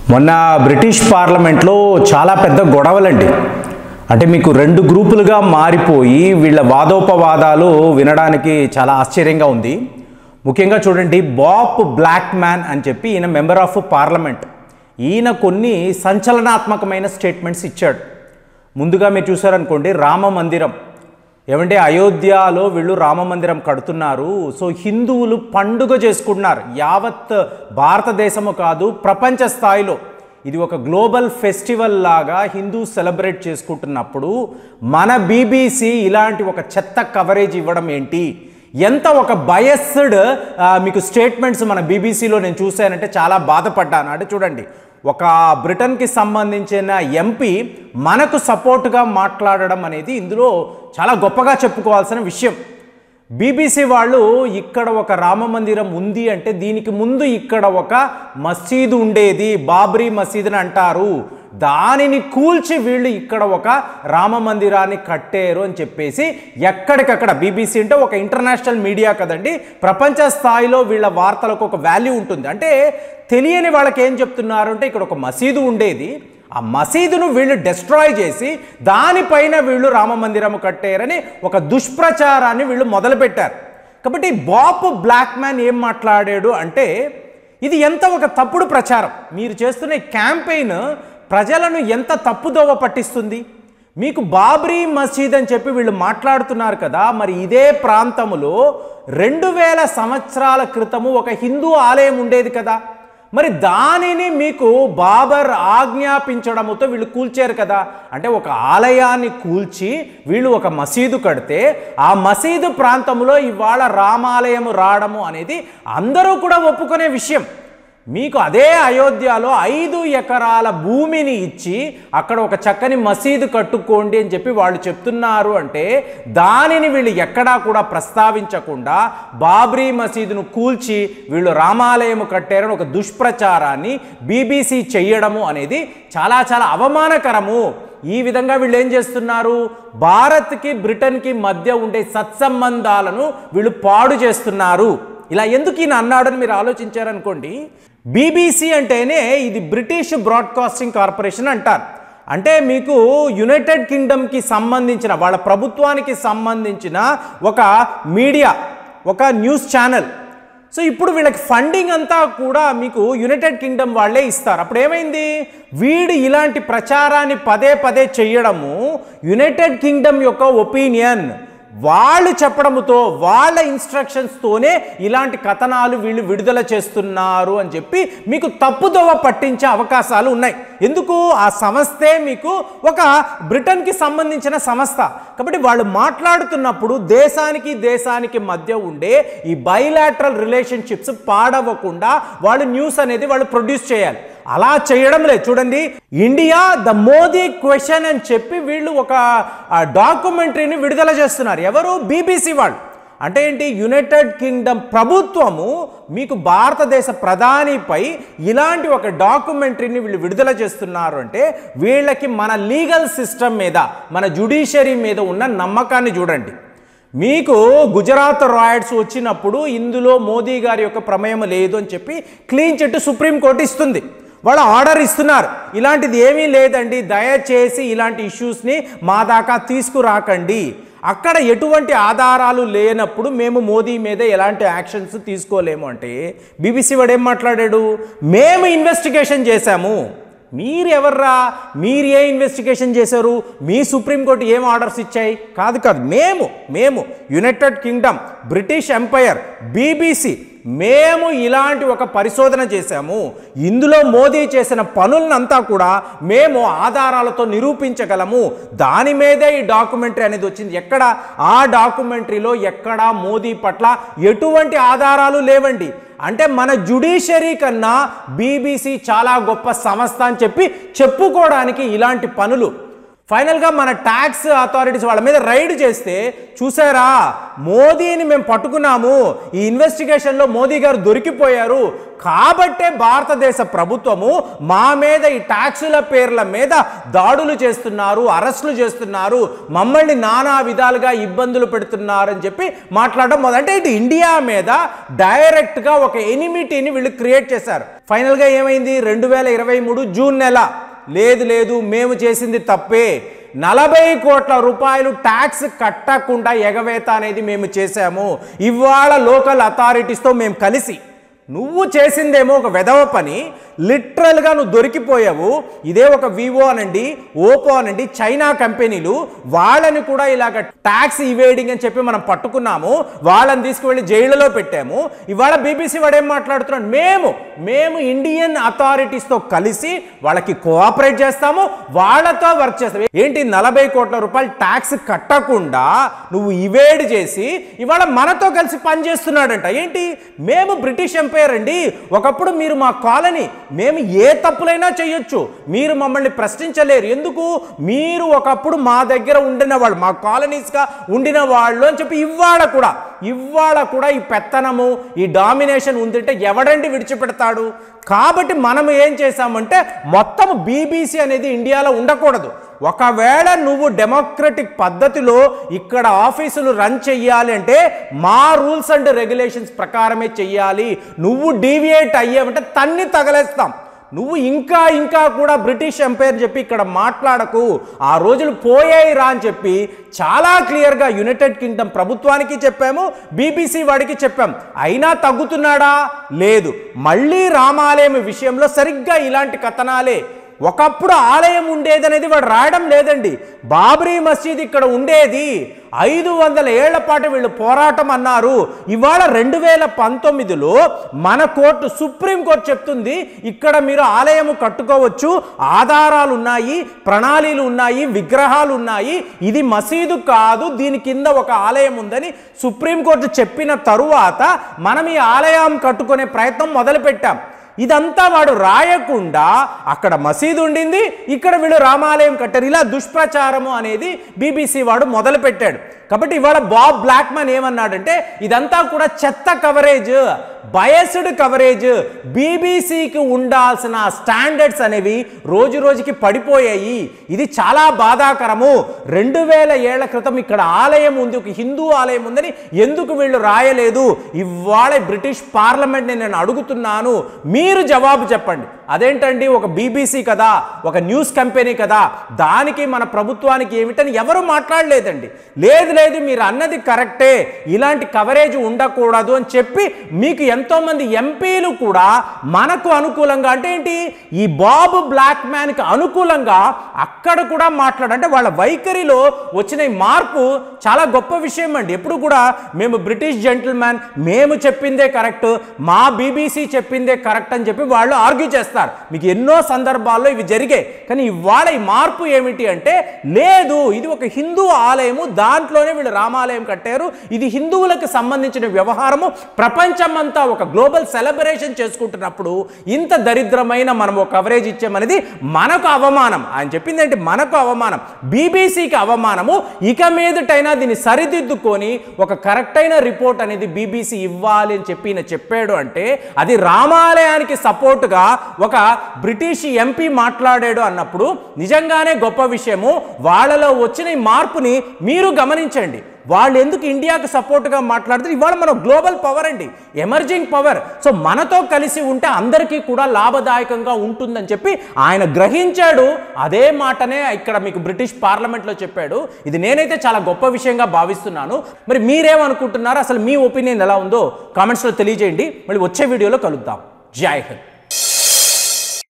మొన్న బ్రిటిష్ పార్లమెంట్లో చాలా పెద్ద గొడవలండి అంటే మీకు రెండు గ్రూపులుగా మారిపోయి వీళ్ళ వాదోపవాదాలు వినడానికి చాలా ఆశ్చర్యంగా ఉంది ముఖ్యంగా చూడండి బాప్ బ్లాక్ మ్యాన్ అని చెప్పి ఈయన మెంబర్ ఆఫ్ పార్లమెంట్ ఈయన కొన్ని సంచలనాత్మకమైన స్టేట్మెంట్స్ ఇచ్చాడు ముందుగా మీరు చూసారనుకోండి రామ మందిరం ఏమంటే అయోధ్యలో వీళ్ళు రామ మందిరం కడుతున్నారు సో హిందువులు పండుగ చేసుకుంటున్నారు యావత్ భారతదేశము కాదు ప్రపంచ స్థాయిలో ఇది ఒక గ్లోబల్ ఫెస్టివల్ లాగా హిందూ సెలబ్రేట్ చేసుకుంటున్నప్పుడు మన బీబీసీ ఇలాంటి ఒక చెత్త కవరేజ్ ఇవ్వడం ఏంటి ఎంత ఒక బయస్డ్ మీకు స్టేట్మెంట్స్ మన బీబీసీలో నేను చూశానంటే చాలా బాధపడ్డాను అంటే చూడండి ఒక బ్రిటన్కి సంబంధించిన ఎంపీ మనకు సపోర్ట్గా మాట్లాడడం అనేది ఇందులో చాలా గొప్పగా చెప్పుకోవాల్సిన విషయం బీబీసీ వాళ్ళు ఇక్కడ ఒక రామ మందిరం ఉంది అంటే దీనికి ముందు ఇక్కడ ఒక మసీదు ఉండేది బాబ్రీ మసీద్ అని అంటారు దానిని కూల్చి వీళ్ళు ఇక్కడ ఒక రామ మందిరాన్ని కట్టారు అని చెప్పేసి ఎక్కడికక్కడ బీబీసీ అంటే ఒక ఇంటర్నేషనల్ మీడియా కదండి ప్రపంచ స్థాయిలో వీళ్ళ వార్తలకు ఒక వాల్యూ ఉంటుంది అంటే తెలియని వాళ్ళకి ఏం చెప్తున్నారు అంటే ఇక్కడ ఒక మసీదు ఉండేది ఆ మసీదును వీళ్ళు డిస్ట్రాయ్ చేసి దానిపైన వీళ్ళు రామ మందిరం కట్టారని ఒక దుష్ప్రచారాన్ని వీళ్ళు మొదలుపెట్టారు కాబట్టి బాప్ బ్లాక్ మ్యాన్ ఏం మాట్లాడాడు అంటే ఇది ఎంత ఒక తప్పుడు ప్రచారం మీరు చేస్తున్న క్యాంపెయిన్ ప్రజలను ఎంత తప్పుదోవ పట్టిస్తుంది మీకు బాబ్రీ మసీద్ అని చెప్పి వీళ్ళు మాట్లాడుతున్నారు కదా మరి ఇదే ప్రాంతములో రెండు వేల సంవత్సరాల క్రితము ఒక హిందూ ఆలయం ఉండేది కదా మరి దానిని మీకు బాబర్ ఆజ్ఞాపించడముతో వీళ్ళు కూల్చారు కదా అంటే ఒక ఆలయాన్ని కూల్చి వీళ్ళు ఒక మసీదు కడితే ఆ మసీదు ప్రాంతంలో ఇవాళ రామాలయం రావడము అనేది అందరూ కూడా ఒప్పుకునే విషయం మీకు అదే అయోధ్యలో ఐదు ఎకరాల భూమిని ఇచ్చి అక్కడ ఒక చక్కని మసీదు కట్టుకోండి అని చెప్పి వాళ్ళు చెప్తున్నారు అంటే దానిని వీళ్ళు ఎక్కడా కూడా ప్రస్తావించకుండా బాబ్రీ మసీదును కూల్చి వీళ్ళు రామాలయం కట్టారని ఒక దుష్ప్రచారాన్ని బీబీసీ చెయ్యడము అనేది చాలా చాలా అవమానకరము ఈ విధంగా వీళ్ళు ఏం చేస్తున్నారు భారత్కి బ్రిటన్కి మధ్య ఉండే సత్సంబంధాలను వీళ్ళు పాడు చేస్తున్నారు ఇలా ఎందుకు ఈయన అన్నాడని మీరు ఆలోచించారనుకోండి బీబీసీ అంటేనే ఇది బ్రిటిష్ బ్రాడ్కాస్టింగ్ కార్పొరేషన్ అంటారు అంటే మీకు యునైటెడ్ కింగ్డమ్కి సంబంధించిన వాళ్ళ ప్రభుత్వానికి సంబంధించిన ఒక మీడియా ఒక న్యూస్ ఛానల్ సో ఇప్పుడు వీళ్ళకి ఫండింగ్ అంతా కూడా మీకు యునైటెడ్ కింగ్డమ్ వాళ్ళే ఇస్తారు అప్పుడు ఏమైంది వీడు ఇలాంటి ప్రచారాన్ని పదే పదే చేయడము యునైటెడ్ కింగ్డమ్ యొక్క ఒపీనియన్ వాళ్ళు చెప్పడంతో వాళ్ళ ఇన్స్ట్రక్షన్స్తోనే ఇలాంటి కథనాలు వీళ్ళు విడుదల చేస్తున్నారు అని చెప్పి మీకు తప్పుదోవ పట్టించే అవకాశాలు ఉన్నాయి ఎందుకు ఆ సంస్థే మీకు ఒక బ్రిటన్కి సంబంధించిన సంస్థ కాబట్టి వాళ్ళు మాట్లాడుతున్నప్పుడు దేశానికి దేశానికి మధ్య ఉండే ఈ బైలాటరల్ రిలేషన్షిప్స్ పాడవ్వకుండా వాళ్ళు న్యూస్ అనేది వాళ్ళు ప్రొడ్యూస్ చేయాలి అలా చేయడం లేదు చూడండి ఇండియా ద మోదీ క్వశ్చన్ అని చెప్పి వీళ్ళు ఒక డాక్యుమెంటరీని విడుదల చేస్తున్నారు ఎవరు బీబీసీ వాళ్ళు అంటే ఏంటి యునైటెడ్ కింగ్డమ్ ప్రభుత్వము మీకు భారతదేశ ప్రధానిపై ఇలాంటి ఒక డాక్యుమెంటరీని వీళ్ళు విడుదల చేస్తున్నారు అంటే వీళ్ళకి మన లీగల్ సిస్టమ్ మీద మన జుడిషియరీ మీద ఉన్న నమ్మకాన్ని చూడండి మీకు గుజరాత్ రాయట్స్ వచ్చినప్పుడు ఇందులో మోదీ గారి యొక్క ప్రమేయం లేదు అని చెప్పి క్లీన్ చిట్ సుప్రీంకోర్టు ఇస్తుంది వాళ్ళు ఆర్డర్ ఇస్తున్నారు ఇలాంటిది ఏమీ లేదండి దయచేసి ఇలాంటి ఇష్యూస్ని మా దాకా తీసుకురాకండి అక్కడ ఎటువంటి ఆధారాలు లేనప్పుడు మేము మోదీ మీద ఎలాంటి యాక్షన్స్ తీసుకోలేము అంటే బీబీసీ వాడు ఏం మాట్లాడాడు మేము ఇన్వెస్టిగేషన్ చేశాము మీరు ఎవర్రా మీరు ఏ ఇన్వెస్టిగేషన్ చేశారు మీ సుప్రీంకోర్టు ఏం ఆర్డర్స్ ఇచ్చాయి కాదు కాదు మేము మేము United Kingdom British Empire BBC మేము ఇలాంటి ఒక పరిశోధన చేశాము ఇందులో మోదీ చేసిన పనులనంతా కూడా మేము ఆధారాలతో నిరూపించగలము దాని మీదే ఈ డాక్యుమెంటరీ అనేది వచ్చింది ఎక్కడ ఆ డాక్యుమెంటరీలో ఎక్కడా మోదీ పట్ల ఎటువంటి ఆధారాలు లేవండి అంటే మన జుడిషియరీ కన్నా బీబీసీ చాలా గొప్ప సంస్థ అని చెప్పి చెప్పుకోవడానికి ఇలాంటి పనులు ఫైనల్గా మన ట్యాక్స్ అథారిటీస్ వాళ్ళ మీద రైడ్ చేస్తే చూసారా మోదీని మేము పట్టుకున్నాము ఈ ఇన్వెస్టిగేషన్లో మోదీ గారు దొరికిపోయారు కాబట్టే భారతదేశ ప్రభుత్వము మా మీద ఈ ట్యాక్సుల పేర్ల మీద దాడులు చేస్తున్నారు అరెస్టులు చేస్తున్నారు మమ్మల్ని నానా విధాలుగా ఇబ్బందులు పెడుతున్నారు అని చెప్పి మాట్లాడడం మొదలు అంటే ఇటు ఇండియా మీద డైరెక్ట్గా ఒక ఎనిమిటీని వీళ్ళు క్రియేట్ చేశారు ఫైనల్గా ఏమైంది రెండు వేల ఇరవై మూడు జూన్ నెల లేదు లేదు మేము చేసింది తప్పే నలభై కోట్ల రూపాయలు ట్యాక్స్ కట్టకుండా ఎగవేత అనేది మేము చేశాము ఇవాళ లోకల్ అథారిటీస్తో మేము కలిసి నువ్వు చేసిందేమో ఒక వెధవ పని లిటరల్గా నువ్వు దొరికిపోయావు ఇదే ఒక వివో అనండి ఓపో అనండి చైనా కంపెనీలు వాళ్ళని కూడా ఇలాగ ట్యాక్స్ ఇవేడింగ్ అని చెప్పి మనం పట్టుకున్నాము వాళ్ళని తీసుకువెళ్ళి జైలులో పెట్టాము ఇవాళ బీబీసీ వాడు ఏం మాట్లాడుతున్నాడు మేము మేము ఇండియన్ అథారిటీస్తో కలిసి వాళ్ళకి కోఆపరేట్ చేస్తాము వాళ్ళతో వర్క్ చేస్తాం ఏంటి నలభై కోట్ల రూపాయలు ట్యాక్స్ కట్టకుండా నువ్వు ఇవేడ్ చేసి ఇవాళ మనతో కలిసి పనిచేస్తున్నాడంట ఏంటి మేము బ్రిటిష్ ఎంపైర్ అండి ఒకప్పుడు మీరు మా కాలనీ మేము ఏ తప్పులైనా చేయొచ్చు మీరు మమ్మల్ని ప్రశ్నించలేరు ఎందుకు మీరు ఒకప్పుడు మా దగ్గర ఉండిన వాళ్ళు మా కాలనీస్గా ఉండిన వాళ్ళు అని చెప్పి ఇవాళ కూడా ఇవాళ కూడా ఈ పెత్తనము ఈ డామినేషన్ ఉందంటే ఎవడండి విడిచిపెడతాడు కాబట్టి మనం ఏం చేశామంటే మొత్తం బీబీసీ అనేది ఇండియాలో ఉండకూడదు ఒకవేళ నువ్వు డెమోక్రటిక్ పద్ధతిలో ఇక్కడ ఆఫీసులు రన్ చెయ్యాలి అంటే మా రూల్స్ అండ్ రెగ్యులేషన్స్ ప్రకారమే చెయ్యాలి నువ్వు డీవియేట్ అయ్యావంటే తన్ని తగలేస్తాం నువ్వు ఇంకా ఇంకా కూడా బ్రిటిష్ ఎంపైర్ చెప్పి ఇక్కడ మాట్లాడకు ఆ రోజులు పోయాయి రా అని చెప్పి చాలా క్లియర్గా యునైటెడ్ కింగ్డమ్ ప్రభుత్వానికి చెప్పాము బీబీసీ వాడికి చెప్పాం అయినా తగ్గుతున్నాడా లేదు మళ్ళీ రామాలయం విషయంలో సరిగ్గా ఇలాంటి కథనాలే ఒకప్పుడు ఆలయం ఉండేదనేది వాడు రాయడం లేదండి బాబ్రీ మసీద్ ఇక్కడ ఉండేది ఐదు వందల ఏళ్ల పాటు వీళ్ళు పోరాటం అన్నారు ఇవాళ రెండు వేల పంతొమ్మిదిలో మన కోర్టు సుప్రీంకోర్టు చెప్తుంది ఇక్కడ మీరు ఆలయం కట్టుకోవచ్చు ఆధారాలు ఉన్నాయి ప్రణాళీలు ఉన్నాయి విగ్రహాలు ఉన్నాయి ఇది మసీదు కాదు దీని కింద ఒక ఆలయం ఉందని సుప్రీంకోర్టు చెప్పిన తరువాత మనం ఈ ఆలయం కట్టుకునే ప్రయత్నం మొదలుపెట్టాం ఇదంతా వాడు రాయకుండా అక్కడ మసీదు ఉండింది ఇక్కడ వీళ్ళు రామాలయం కట్టారు ఇలా దుష్ప్రచారము అనేది బీబీసీ వాడు మొదలు పెట్టాడు కాబట్టి ఇవాళ బాబ్ బ్లాక్మన్ ఏమన్నాడంటే ఇదంతా కూడా చెత్త కవరేజ్ బయస్డ్ కవరేజ్ బీబీసీకి ఉండాల్సిన స్టాండర్డ్స్ అనేవి రోజు రోజుకి పడిపోయాయి ఇది చాలా బాధాకరము రెండు వేల ఏళ్ల క్రితం ఇక్కడ ఆలయం ఉంది ఒక హిందూ ఆలయం ఉందని ఎందుకు వీళ్ళు రాయలేదు ఇవాళ బ్రిటిష్ పార్లమెంట్ని నేను అడుగుతున్నాను మీరు జవాబు చెప్పండి అదేంటండి ఒక బీబీసీ కదా ఒక న్యూస్ కంపెనీ కదా దానికి మన ప్రభుత్వానికి ఏమిటని ఎవరు మాట్లాడలేదండి లేదు లేదు మీరు అన్నది కరెక్టే ఇలాంటి కవరేజ్ ఉండకూడదు అని చెప్పి మీకు ఎంతోమంది ఎంపీలు కూడా మనకు అనుకూలంగా అంటే ఏంటి ఈ బాబు బ్లాక్ మ్యాన్కి అనుకూలంగా అక్కడ కూడా మాట్లాడు అంటే వాళ్ళ వైఖరిలో వచ్చిన ఈ మార్పు చాలా గొప్ప విషయం అండి ఎప్పుడు కూడా మేము బ్రిటిష్ జెంటిల్మ్యాన్ మేము చెప్పిందే కరెక్ట్ మా బీబీసీ చెప్పిందే కరెక్ట్ అని చెప్పి వాళ్ళు ఆర్గ్యూ చేస్తారు మీకు ఎన్నో సందర్భాల్లో ఇవి జరిగాయి కానీ ఇవాళ ఈ మార్పు ఏమిటి అంటే లేదు ఇది ఒక హిందూ ఆలయము దాంట్లోనే వీళ్ళు రామాలయం కట్టారు ఇది హిందువులకు సంబంధించిన వ్యవహారము ప్రపంచమంతా ఒక గ్లోబల్ సెలబ్రేషన్ చేసుకుంటున్నప్పుడు ఇంత దరిద్రమైన మనం ఒక కవరేజ్ ఇచ్చామనేది మనకు అవమానం ఆయన చెప్పింది ఏంటి మనకు అవమానం బీబీసీకి అవమానము ఇక మీదటైనా దీన్ని సరిదిద్దుకొని ఒక కరెక్ట్ అయిన రిపోర్ట్ అనేది బీబీసీ ఇవ్వాలి అని చెప్పి ఈయన చెప్పాడు అంటే అది రామాలయానికి సపోర్టుగా ఒక బ్రిటిష్ ఎంపీ మాట్లాడాడు అన్నప్పుడు నిజంగానే గొప్ప విషయము వాళ్ళలో వచ్చిన ఈ మార్పుని మీరు గమనించండి వాళ్ళు ఎందుకు ఇండియాకు సపోర్ట్గా మాట్లాడుతారు ఇవాళ మనం గ్లోబల్ పవర్ అండి ఎమర్జింగ్ పవర్ సో మనతో కలిసి ఉంటే అందరికీ కూడా లాభదాయకంగా ఉంటుందని చెప్పి ఆయన గ్రహించాడు అదే మాటనే ఇక్కడ మీకు బ్రిటిష్ పార్లమెంట్లో చెప్పాడు ఇది నేనైతే చాలా గొప్ప విషయంగా భావిస్తున్నాను మరి మీరేమనుకుంటున్నారు అసలు మీ ఒపీనియన్ ఎలా ఉందో కామెంట్స్లో తెలియజేయండి మళ్ళీ వచ్చే వీడియోలో కలుద్దాం జై హింద్